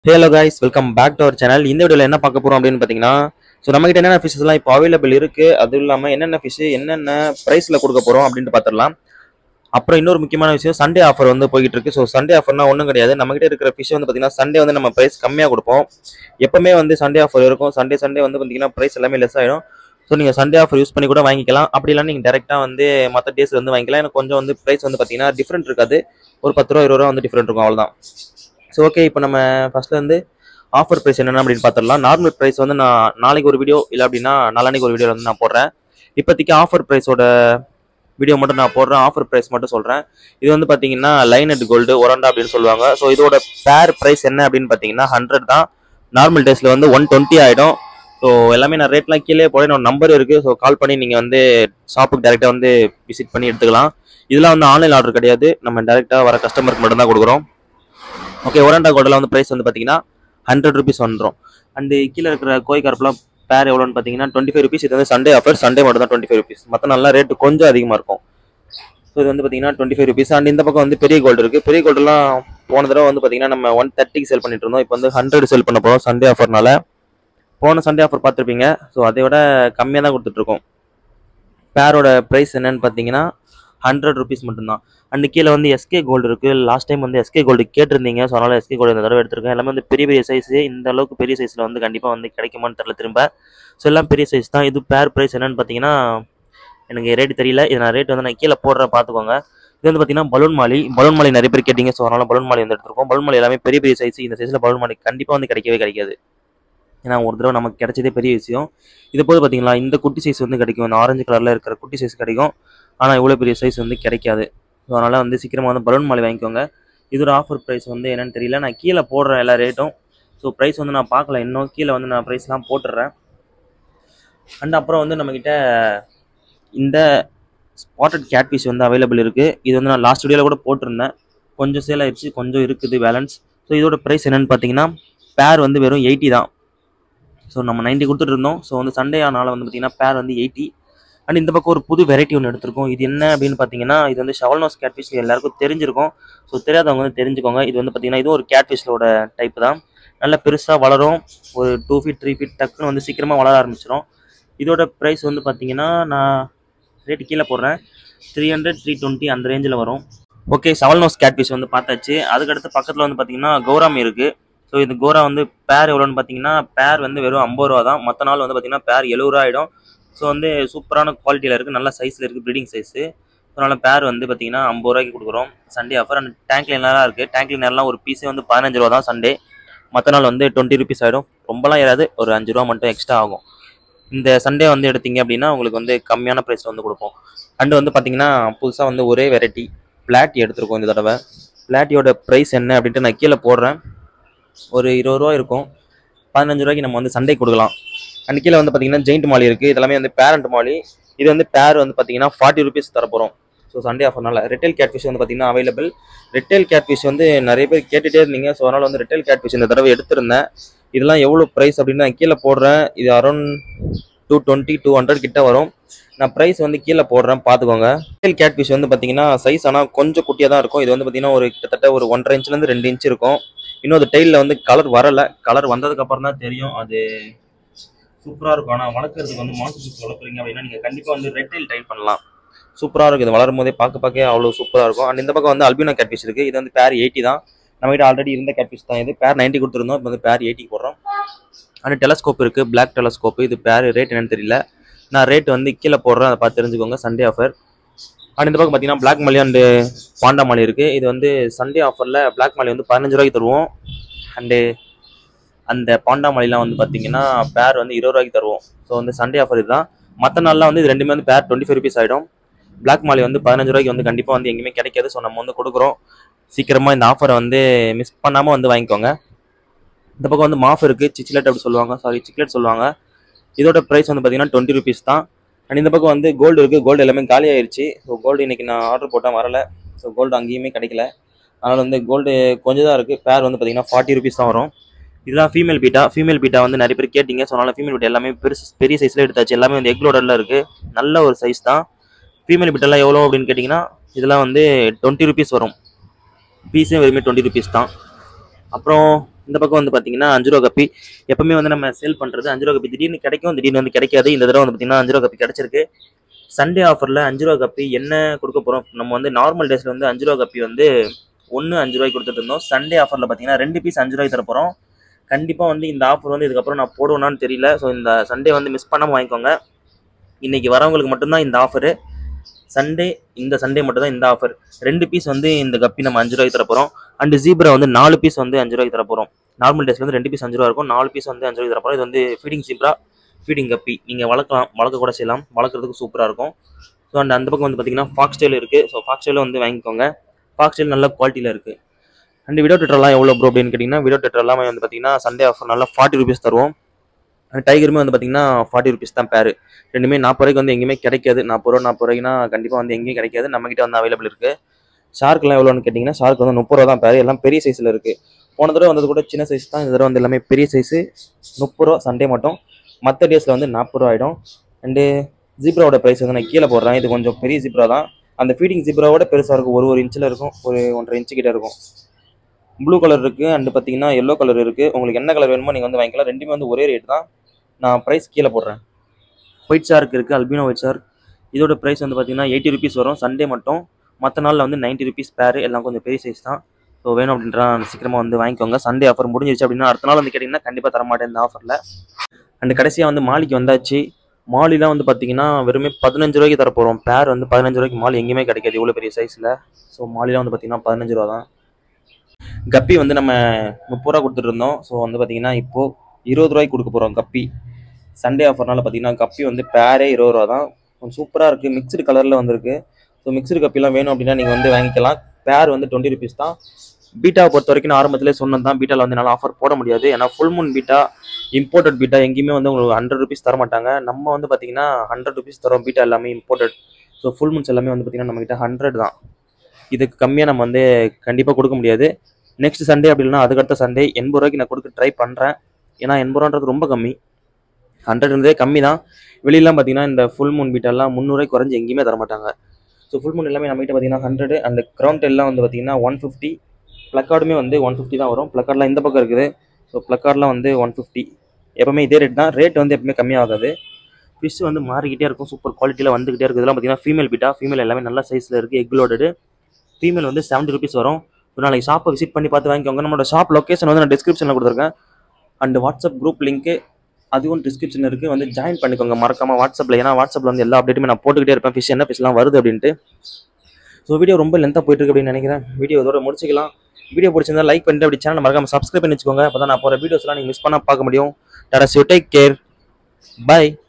hello guys welcome back to our channel இந்த வீடியோவில் என்ன பார்க்க போகிறோம் அப்படின்னு பார்த்தீங்கன்னா ஸோ நம்மகிட்ட என்னென்ன ஃபிஷ்ஸ்லாம் இப்போ அவைலபிள் இருக்குது அதுவும் இல்லாமல் என்னென்ன ஃபிஷ் என்னென்ன ப்ரைஸில் கொடுக்க போகிறோம் அப்படின்ட்டு பார்த்துடலாம் அப்புறம் இன்னொரு முக்கியமான விஷயம் சண்டே ஆஃபர் வந்து போய்கிட்டு இருக்கு ஸோ சண்டே ஆஃபர்னா ஒன்றும் கிடையாது நம்மகிட்ட இருக்கிற ஃபிஷ் வந்து பார்த்தீங்கன்னா சண்டே வந்து நம்ம ப்ரைஸ் கம்மியாக கொடுப்போம் எப்பவுமே வந்து சண்டே ஆஃபர் இருக்கும் சண்டே சண்டே வந்து பார்த்தீங்கன்னா ப்ரைஸ் எல்லாமே லெஸ் ஆகிடும் ஸோ நீங்கள் சண்டே ஆஃபர் யூஸ் பண்ணி கூட வாங்கிக்கலாம் அப்படி இல்லைன்னா நீங்கள் டேரெக்டாக வந்து மற்ற டேஸில் வந்து வாங்கிக்கலாம் எனக்கு கொஞ்சம் வந்து ப்ரைஸ் வந்து பார்த்தீங்கன்னா டிஃப்ரெண்ட் இருக்காது ஒரு பத்து ரூபா இருபது ரூபா வந்து டிஃப்ரெண்ட் இருக்கும் அவ்வளோதான் ஸோ ஓகே இப்போ நம்ம ஃபர்ஸ்ட்ல இருந்து ஆஃபர் ப்ரைஸ் என்னென்ன அப்படின்னு பார்த்துடலாம் நார்மல் ப்ரைஸ் வந்து நான் நாளைக்கு ஒரு வீடியோ இல்லை அப்படின்னா நாளானைக்கு ஒரு வீடியோ வந்து நான் போடுறேன் இப்போதைக்கு ஆஃபர் ப்ரைஸோட வீடியோ மட்டும் நான் போடுறேன் ஆஃபர் ப்ரைஸ் மட்டும் சொல்கிறேன் இது வந்து பார்த்தீங்கன்னா லைனட் கோல்டு ஒரண்டா அப்படின்னு சொல்லுவாங்க ஸோ இதோட பேர் ப்ரைஸ் என்ன அப்படின்னு பார்த்தீங்கன்னா ஹண்ட்ரட் தான் நார்மல் டேஸில் வந்து ஒன் டுவெண்ட்டி ஆகிடும் ஸோ எல்லாமே நான் ரேட்லாம் கீழே போட என்னோட நம்பர் இருக்குது ஸோ கால் பண்ணி நீங்கள் வந்து ஷாப்புக்கு டேரெக்டாக வந்து விசிட் பண்ணி எடுத்துக்கலாம் இதெல்லாம் வந்து ஆன்லைன் ஆர்டர் கிடையாது நம்ம டேரெக்டாக வர கஸ்டமருக்கு மட்டும் தான் கொடுக்குறோம் ஓகே ஒரண்டா கோல்டில் வந்து ப்ரைஸ் வந்து பார்த்தீங்கன்னா ஹண்ட்ரட் ருபீஸ் வந்துடும் அண்டு கீழே இருக்கிற கோய் கருப்புலாம் பேர் எவ்வளோன்னு பார்த்தீங்கன்னா டுவெண்ட்டி ஃபைவ் ருபீஸ் இது வந்து சண்டே ஆஃபர் சண்டே மட்டும் தான் டுவெண்ட்டி ஃபைவ் ருபீஸ் மற்ற நல்லா ரேட்டு கொஞ்சம் அதிகமாக இருக்கும் ஸோ இது வந்து பார்த்தீங்கன்னா டுவெண்ட்டி ஃபைவ் ருபீஸ் அண்ட் இந்த பக்கம் வந்து பெரிய கோல்டு இருக்குது பெரிய கோல்டுலாம் போன தடவை வந்து பார்த்தீங்கன்னா நம்ம ஒன் தேர்ட்டிக்கு செல் பண்ணிட்டு இருந்தோம் இப்போ வந்து ஹண்ட்ரட் செல் பண்ண போகிறோம் சண்டே ஆஃபர்னால போன சண்டே ஆஃபர் பார்த்துருப்பீங்க ஸோ அதை விட கம்மியாக தான் கொடுத்துட்ருக்கோம் பேரோட ப்ரைஸ் என்னன்னு பார்த்தீங்கன்னா ஹண்ட்ரட் ருபீஸ் மட்டும்தான் அண்ட் கீழே வந்து எஸ்கே கோல்டு இருக்குது லாஸ்ட் டைம் வந்து எஸ்கே கோல்டு கேட்டிருந்தீங்க ஸோ அதனால் எஸ்கே கோல்டு இந்த தடவை எடுத்திருக்கேன் எல்லாமே வந்து பெரிய பெரிய சைஸ் இந்த அளவுக்கு பெரிய சைஸில் வந்து கண்டிப்பாக வந்து கிடைக்குமான்னு தெரியல திரும்ப ஸோ எல்லாம் பெரிய சைஸ் தான் இது பேர் ப்ரைஸ் என்னன்னு பார்த்தீங்கன்னா எனக்கு ரேட் தெரியல இது நான் ரேட் வந்து நான் கீழே போடுறேன் பார்த்துக்கோங்க இது வந்து பார்த்தீங்கன்னா பலூன் மாலி பலூன் மாலி நிறைய பேர் கேட்டிங்க ஸோ அதனால் பலூன் மாலி வந்து எடுத்திருக்கோம் பலூன் மாலி எல்லாமே பெரிய பெரிய சைஸ் இந்த சைஸில் பலூன் மாலி கண்டிப்பாக வந்து கிடைக்கவே கிடைக்காது ஏன்னா ஒரு தடவை நமக்கு கிடைச்சதே பெரிய விஷயம் இது போது பார்த்தீங்களா இந்த குட்டி சைஸ் வந்து கிடைக்கும் இந்த ஆரஞ்சு கலரில் இருக்கிற குட்டி சைஸ் கிடைக்கும் ஆனால் இவ்வளோ பெரிய சைஸ் வந்து கிடைக்காது ஸோ அதனால் வந்து சீக்கிரமாக வந்து பலூன் மாலை வாங்கிக்கோங்க இதோட ஆஃபர் ப்ரைஸ் வந்து என்னன்னு தெரியல நான் கீழே போடுறேன் எல்லா ரேட்டும் ஸோ ப்ரைஸ் வந்து நான் பார்க்கல இன்னும் கீழே வந்து நான் ப்ரைஸ்லாம் போட்டுடுறேன் அண்ட் அப்புறம் வந்து நம்மக்கிட்ட இந்த ஸ்பாட்டட் கேட் ஃபிஷ் வந்து அவைலபிள் இருக்குது இது வந்து நான் லாஸ்ட் வீடியோவில் கூட போட்டிருந்தேன் கொஞ்சம் சேல் ஆயிடுச்சு கொஞ்சம் இருக்குது பேலன்ஸ் ஸோ இதோட ப்ரைஸ் என்னன்னு பார்த்தீங்கன்னா பேர் வந்து வெறும் எயிட்டி தான் ஸோ நம்ம நைன்ட்டி கொடுத்துட்டு இருந்தோம் ஸோ வந்து சண்டே ஆனால வந்து பார்த்தீங்கன்னா பேர் வந்து எயிட்டி அண்ட் இந்த பக்கம் ஒரு புது வெரைட்டி ஒன்று எடுத்திருக்கோம் இது என்ன அப்படின்னு பார்த்தீங்கன்னா இது வந்து ஷவல்னோஸ் கேட்ஃபிஷ் எல்லாருக்கும் தெரிஞ்சிருக்கும் ஸோ தெரியாதவங்க வந்து தெரிஞ்சுக்கோங்க இது வந்து பார்த்தீங்கன்னா இது ஒரு கேட்ஃபிஷ்லோட டைப் தான் நல்லா பெருசாக வளரும் ஒரு டூ ஃபீட் த்ரீ ஃபீட் டக்குன்னு வந்து சீக்கிரமாக வளர ஆரம்பிச்சிடும் இதோட ப்ரைஸ் வந்து பார்த்தீங்கன்னா நான் ரேட்டு கீழே போடுறேன் த்ரீ ஹண்ட்ரட் த்ரீ டுவெண்ட்டி அந்த ரேஞ்சில் வரும் ஓகே செவல்னோஸ் கேட்ஃபிஷ் வந்து பார்த்தாச்சு அதுக்கடுத்து பக்கத்தில் வந்து பார்த்தீங்கன்னா கௌராமி இருக்குது ஸோ இது கோரா வந்து பேர் எவ்வளோன்னு பார்த்தீங்கன்னா பேர் வந்து வெறும் ஐம்பது ரூபா தான் மற்ற நாள் வந்து பார்த்தீங்கன்னா பேர் எழுபது ரூபா ஆகிடும் ஸோ வந்து சூப்பரான குவாலிட்டியில் இருக்குது நல்ல சைஸில் இருக்குது ப்ரீடிங் சைஸு அதனால பேர் வந்து பார்த்தீங்கன்னா ஐம்பது ரூபாய்க்கு கொடுக்குறோம் சண்டே ஆஃபர் அண்ட் டேங்க் லைனர்லாம் இருக்குது டேங்க் லைனர்லாம் ஒரு பீஸே வந்து பதினஞ்சு ரூபா தான் சண்டே மற்ற நாள் வந்து டுவெண்ட்டி ருபீஸ் ஆகிடும் ரொம்பலாம் ஏறாது ஒரு அஞ்சு ரூபா மட்டும் எக்ஸ்ட்ரா ஆகும் இந்த சண்டே வந்து எடுத்தீங்க அப்படின்னா உங்களுக்கு வந்து கம்மியான ப்ரைஸில் வந்து கொடுப்போம் அண்டு வந்து பார்த்தீங்கன்னா புதுசாக வந்து ஒரே வெரைட்டி பிளாட்டி எடுத்திருக்கோம் இந்த தடவை பிளாட்டியோட ப்ரைஸ் என்ன அப்படின்ட்டு நான் கீழே போடுறேன் ஒரு இருபது ரூபா இருக்கும் பதினஞ்சு ரூபாய்க்கு நம்ம வந்து சண்டே கொடுக்கலாம் அண்ட் கீழே வந்து பார்த்தீங்கன்னா ஜெயிண்ட் மாலி இருக்குது இதெல்லாமே வந்து பேரண்ட் மாலி இது வந்து பேர் வந்து பார்த்தீங்கன்னா ஃபார்ட்டி ருபீஸ் தரப்போகிறோம் ஸோ சண்டே ஆஃபர்னால ரிட்டைல் கேட்ஃபிஷ் வந்து பார்த்தீங்கன்னா அவைலபிள் ரிட்டைல் கேட்ஃபிஷ் வந்து நிறைய பேர் கேட்டுகிட்டே இருந்தீங்க ஸோ அதனால் வந்து ரிட்டைல் கேட்ஃபிஷ் இந்த தடவை எடுத்திருந்தேன் இதெல்லாம் எவ்வளோ ப்ரைஸ் அப்படின்னு நான் கீழே போடுறேன் இது around two twenty two hundred கிட்ட வரும் நான் ப்ரைஸ் வந்து கீழே போடுறேன் பார்த்துக்கோங்க ரிட்டைல் கேட்ஃபிஷ் வந்து பார்த்தீங்கன்னா சைஸ் ஆனால் கொஞ்சம் குட்டியாக தான் இருக்கும் இது வந்து பார்த்தீங்கன்னா ஒரு கிட்டத்தட்ட ஒரு ஒன்றரை இன்ச்லேருந்து ரெண்டு இன்ச் இருக்கும் இன்னும் அது டெய்லில் வந்து கலர் வரலை கலர் வந்ததுக்கு அப்புறம் தான் தெரியும் அது சூப்பராக இருக்கும் ஆனால் வளர்க்குறதுக்கு வந்து மாசு ஃபிஷ் வளர்க்குறீங்க அப்படின்னா நீங்கள் கண்டிப்பாக வந்து ரெட் டெயில் ட்ரை பண்ணலாம் சூப்பராக இருக்கும் இது வளரும் போதே பார்க்க பார்க்க அவ்வளோ சூப்பராக இருக்கும் அண்ட் இந்த பக்கம் வந்து அல்பினோ கேட்ஃபிஷ் இருக்குது இது வந்து பேர் எயிட்டி தான் நம்மகிட்ட ஆல்ரெடி இருந்த கேட்ஃபிஷ் தான் இது பேர் நைன்ட்டி கொடுத்துருந்தோம் இப்போ வந்து பேர் எயிட்டி போடுறோம் அண்ட் டெலஸ்கோப் இருக்குது பிளாக் டெலஸ்கோப் இது பேர் ரேட் என்னன்னு தெரியல நான் ரேட் வந்து கீழே போடுறேன் அதை பார்த்து தெரிஞ்சுக்கோங்க சண்டே ஆஃபர் அண்ட் இந்த பக்கம் பார்த்தீங்கன்னா பிளாக் மலி அண்டு பாண்டா மாலி இருக்குது இது வந்து சண்டே ஆஃபரில் பிளாக் மாலி வந்து பதினஞ்சு ரூபாய்க்கு தருவோம் அண்டு அந்த பாண்டா மாலிலாம் வந்து பார்த்தீங்கன்னா பேர் வந்து இருபது ரூபாய்க்கு தருவோம் ஸோ வந்து சண்டே ஆஃபர் இதுதான் மற்ற நாள்லாம் வந்து இது ரெண்டுமே வந்து பேர் டுவெண்ட்டி ஃபைவ் ருபீஸ் ஆகிடும் பிளாக் மாலி வந்து பதினஞ்சு ரூபாய்க்கு வந்து கண்டிப்பாக வந்து எங்கேயுமே கிடைக்காது ஸோ நம்ம வந்து கொடுக்குறோம் சீக்கிரமாக இந்த ஆஃபரை வந்து மிஸ் பண்ணாமல் வந்து வாங்கிக்கோங்க இந்த பக்கம் வந்து மாஃப் இருக்குது சிக்லெட் அப்படி சொல்லுவாங்க சாரி சிக்லெட் சொல்லுவாங்க இதோட ப்ரைஸ் வந்து பார்த்தீங்கன்னா டுவெண்ட்டி ருபீஸ் தான் அண்ட் இந்த பக்கம் வந்து கோல்டு இருக்குது கோல்டு எல்லாமே காலி ஆயிடுச்சு ஸோ கோல்டு இன்றைக்கி நான் ஆர்டர் போட்டால் வரல ஸோ கோல்டு அங்கேயுமே கிடைக்கல அதனால் வந்து கோல்டு கொஞ்சம் தான் இருக்குது பேர் வந்து பார்த்தீங்கன்னா ஃபார்ட்டி ருபீஸ் தான் வரும் இதெல்லாம் ஃபீமேல் பீட்டா ஃபீமேல் பீட்டா வந்து நிறைய பேர் கேட்டிங்க ஸோ அதனால் ஃபீமேல் பீட்டா எல்லாமே பெருசு பெரிய சைஸில் எடுத்தாச்சு எல்லாமே வந்து எக்லோடரில் இருக்குது நல்ல ஒரு சைஸ் தான் ஃபீமேல் பீட்டெல்லாம் எவ்வளோ அப்படின்னு கேட்டிங்கன்னா இதெல்லாம் வந்து டுவெண்ட்டி ருபீஸ் வரும் பீஸே வெறுமே டுவெண்ட்டி ருபீஸ் தான் அப்புறம் இந்த பக்கம் வந்து பார்த்தீங்கன்னா அஞ்சு ரூபா கப்பி எப்பவுமே வந்து நம்ம சேல் பண்ணுறது அஞ்சு ரூபா கப்பி திடீர்னு கிடைக்கும் திடீர்னு வந்து கிடைக்காது இந்த தடவை வந்து பார்த்தீங்கன்னா அஞ்சு ரூபா கப்பி கிடைச்சிருக்கு சண்டே ஆஃபரில் அஞ்சு ரூபா கப்பி என்ன கொடுக்க போகிறோம் நம்ம வந்து நார்மல் டேஸில் வந்து அஞ்சு ரூபா கப்பி வந்து ஒன்று அஞ்சு ரூபாய்க்கு கொடுத்துட்டு இருந்தோம் சண்டே ஆஃபரில் பார்த்தீங்கன்னா ரெண்டு பீஸ் அஞ்சு ரூபாய்க்கு தர போகிறோம் கண்டிப்பாக வந்து இந்த ஆஃபர் வந்து இதுக்கப்புறம் நான் போடுவேனான்னு தெரியல ஸோ இந்த சண்டே வந்து மிஸ் பண்ணாமல் வாங்கிக்கோங்க இன்னைக்கு வரவங்களுக்கு மட்டும்தான் இந்த ஆஃபரு சண்டே இந்த சண்டே மட்டும் தான் இந்த ஆஃபர் ரெண்டு பீஸ் வந்து இந்த கப்பி நம்ம அஞ்சு ரூபாய்க்கு தர போகிறோம் அண்ட் ஜீப்ரா வந்து நாலு பீஸ் வந்து அஞ்சு ரூபாய்க்கு தர போகிறோம் நார்மல் டேஸ்ல வந்து ரெண்டு பீஸ் அஞ்சு ரூபா இருக்கும் நாலு பீஸ் வந்து அஞ்சு ரூபாய்க்கு தர போகிறோம் இது வந்து ஃபீடிங் ஜீப்ரா ஃபீடிங் கப்பி நீங்கள் வளர்க்கலாம் வளர்க்க கூட செய்யலாம் வளர்க்குறதுக்கு சூப்பராக இருக்கும் ஸோ அண்ட் அந்த பக்கம் வந்து பார்த்தீங்கன்னா ஃபாக்ஸ் ஸ்டைல் இருக்குது ஸோ ஃபாக்ஸ் ஸ்டைலில் வந்து வாங்கிக்கோங்க ஃபாக்ஸ் ஸ்டைல் நல்ல குவாலிட்டியில் இருக்குது அண்ட் விடோ டெட்ரெல்லாம் எவ்வளோ ப்ரோ அப்படின்னு கேட்டிங்கன்னா விடோ டெட்ரு எல்லாமே வந்து பார்த்தீங்கன்னா சண்டே ஆஃபர் நல்லா ஃபார்ட்டி ருபீஸ் தருவோம் அண்ட் டைகருமே வந்து பார்த்தீங்கன்னா ஃபார்ட்டி ருபீஸ் தான் பேர் ரெண்டுமே நாற்பது ரூபாய்க்கு வந்து எங்கேயுமே கிடைக்காது நாற்பது ரூபா நாற்பது ரூபாய்க்குனா கண்டிப்பாக வந்து எங்கேயும் கிடைக்காது நம்மகிட்ட வந்து அவைலபிள் இருக்குது ஷார்க்லாம் எவ்வளோன்னு கேட்டிங்கன்னா ஷார்க் வந்து முப்பது ரூபா தான் பேர் எல்லாம் பெரிய சைஸில் இருக்குது போன தடவை வந்தது கூட சின்ன சைஸ் தான் இந்த தடவை வந்து எல்லாமே பெரிய சைஸு முப்பது ரூபா சண்டே மட்டும் மற்ற டேஸில் வந்து நாற்பது ரூபா ஆகிடும் அண்டு ஜீப்ராவோட ப்ரைஸ் வந்து நான் கீழே போடுறேன் இது கொஞ்சம் பெரிய ஜீப்ரா தான் அந்த ஃபீடிங் ஜீப்ராவோட பெருசாக இருக்கும் ஒரு ஒரு இன்ச்சில் இருக்கும் ஒரு ஒன்றரை இன்ச்சு கிட்ட இருக்கும் ப்ளூ கலர் இருக்குது அண்டு பார்த்தீங்கன்னா எல்லோ கலர் இருக்குது உங்களுக்கு என்ன கலர் வேணுமோ நீங்கள் வந்து வாங்கிக்கலாம் ரெண்டுமே வந்து ஒரே ரேட் தான் நான் ப்ரைஸ் கீழே போடுறேன் ஒயிட் ஷார்க் இருக்குது அல்பினோ ஒயிட் ஷார்க் இதோட ப்ரைஸ் வந்து பார்த்தீங்கன்னா எயிட்டி ருபீஸ் வரும் சண்டே மட்டும் மற்ற நாளில் வந்து 90 ருபீஸ் பேர் எல்லாம் கொஞ்சம் பெரிய சைஸ் தான் ஸோ வேணும் அப்படின்றா சீக்கிரமாக வந்து வாங்கிக்கோங்க சண்டே ஆஃபர் முடிஞ்சிருச்சு அப்படின்னா அடுத்த நாள் வந்து கேட்டிங்கன்னா கண்டிப்பாக தரமாட்டேன் இந்த ஆஃபரில் அண்ட் கடைசியாக வந்து மாலிக்கு வந்தாச்சு மாலிலாம் வந்து பார்த்தீங்கன்னா வெறுமே பதினஞ்சு ரூபாய்க்கு தர போகிறோம் பேர் வந்து பதினஞ்சு ரூபாய்க்கு மாலி எங்கேயுமே கிடைக்காது இவ்வளோ பெரிய சைஸில் ஸோ மாலிலாம் வந்து பார்த்தீங்கன்னா பதினஞ்சு ரூபா தான் கப்பி வந்து நம்ம முப்பது ரூபா கொடுத்துட்டு இருந்தோம் ஸோ வந்து பார்த்தீங்கன்னா இப்போது இருபது ரூபாய்க்கு கொடுக்க போகிறோம் கப்பி சண்டே ஆஃபர்னால பார்த்தீங்கன்னா கப்பி வந்து பேரே இருபது ரூபா தான் கொஞ்சம் சூப்பராக இருக்குது மிக்சடு கலரில் வந்திருக்கு ஸோ மிக்சடு கப்பிலாம் வேணும் அப்படின்னா நீங்கள் வந்து வாங்கிக்கலாம் பேர் வந்து டுவெண்ட்டி ருபீஸ் தான் பீட்டாவை பொறுத்த வரைக்கும் நான் ஆரம்பத்திலே சொன்னது தான் பீட்டாவில் வந்து என்னால் ஆஃபர் போட முடியாது ஏன்னா full moon betta imported betta எங்கேயுமே வந்து உங்களுக்கு ஹண்ட்ரட் ருபீஸ் தர மாட்டாங்க நம்ம வந்து பார்த்தீங்கன்னா ஹண்ட்ரட் ருபீஸ் தரோம் பீட்டா எல்லாமே இம்போர்ட்டட் ஸோ ஃபுல் மூன்ஸ் எல்லாமே வந்து பார்த்தீங்கன்னா நம்மகிட்ட ஹண்ட்ரட் தான் இதுக்கு கம்மியாக நம்ம வந்து கண்டிப்பாக கொடுக்க முடியாது நெக்ஸ்ட் சண்டே அப்படி இல்லைனா அதுக்கடுத்த சண்டே எண்பது ரூபாய்க்கு நான் கொடுக்க ட்ரை பண்ணுறேன் ஏன்னா எண்பது ரூபான்றது ரொம்ப கம்மி ஹண்ட்ரட் இருந்ததே கம்மி தான் வெளியெல்லாம் பார்த்தீங்கன்னா இந்த ஃபுல் மூன் பீட்டெல்லாம் முந்நூறுவாய்க்கு குறைஞ்சி எங்கேயுமே தர மாட்டாங்க ஸோ ஃபுல் மூன் எல்லாமே நம்ம கிட்ட பார்த்தீங்கன்னா ஹண்ட்ரட் அந்த கிரவுண்ட் எல்லாம் வந்து பார்த்தீங்கன்னா ஒன் ஃபிஃப்டி ப்ளக்கார்டுமே வந்து ஒன் ஃபிஃப்டி தான் வரும் ப்ளக்கார்ட்லாம் இந்த பக்கம் இருக்குது ஸோ ப்ளக்கார்ட்லாம் வந்து ஒன் ஃபிஃப்டி எப்பவுமே இதே ரேட் தான் ரேட் வந்து எப்பவுமே கம்மியாகாது ஃபிஷ் வந்து மாறிக்கிட்டே இருக்கும் சூப்பர் குவாலிட்டியில் வந்துகிட்டே இருக்குது இதெல்லாம் பார்த்தீங்கன்னா ஃபீமேல் பீட்டா ஃபீமேல் எல்லாமே நல்ல சைஸில் இருக்குது எக் லோடடு ஃபீமேல் வந்து செவன்ட்டி ருபீஸ் வரும் ஸோ நாளைக்கு ஷாப்பை விசிட் பண்ணி பார்த்து வாங்கிக்கோங்க நம்மளோட ஷாப் லொக்கேஷன் வந்து நான் டிஸ்கிரிப்ஷனில் கொடுத்துருக்கேன் அண்ட் வாட்ஸ்அப் குரூப் லிங்க்கு அதுவும் டிஸ்கிரிப்ஷன் இருக்குது வந்து ஜாயின் பண்ணிக்கோங்க மறக்காம வாட்ஸ்அப்பில் ஏன்னா வாட்ஸ்அப்பில் வந்து எல்லா அப்டேட்டுமே நான் போட்டுக்கிட்டே இருப்பேன் ஃபிஷ் என்ன ஃபிஷ்லாம் வருது அப்படின்ட்டு ஸோ வீடியோ ரொம்ப லென்த்தாக போயிட்டு இருக்கு அப்படின்னு நினைக்கிறேன் வீடியோ இதோட முடிச்சிக்கலாம் வீடியோ பிடிச்சிருந்தா லைக் பண்ணிட்டு அப்படி சேனல் மறக்காம சப்ஸ்கிரைப் பண்ணி வச்சுக்கோங்க அப்போ தான் நான் போகிற வீடியோஸ்லாம் நீங்கள் மிஸ் பண்ணால் பார்க்க முடியும் tata you take care by